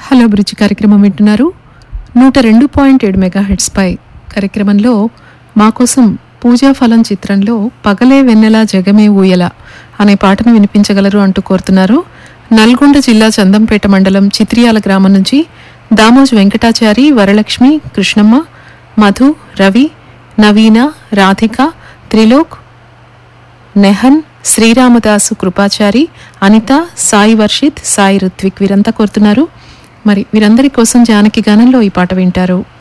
hello bridge కార్యక్రమం వింటున్నారు నూట రెండు పాయింట్ ఏడు మెగా పై కార్యక్రమంలో మా కోసం పూజా ఫలం చిత్రంలో పగలే వెన్నెల జగమే ఊయల అనే పాటను వినిపించగలరు అంటూ కోరుతున్నారు నల్గొండ జిల్లా చందంపేట మండలం చిత్రియాల గ్రామం నుంచి దామోజు వెంకటాచారి వరలక్ష్మి కృష్ణమ్మ మధు రవి నవీన రాధిక త్రిలోక్ నెహన్ శ్రీరామదాసు కృపాచారి అనిత సాయి వర్షిత్ సాయి రుత్విక్ వీరంతా కోరుతున్నారు మరి వీరందరి కోసం జానకి గానంలో ఈ పాట వింటారు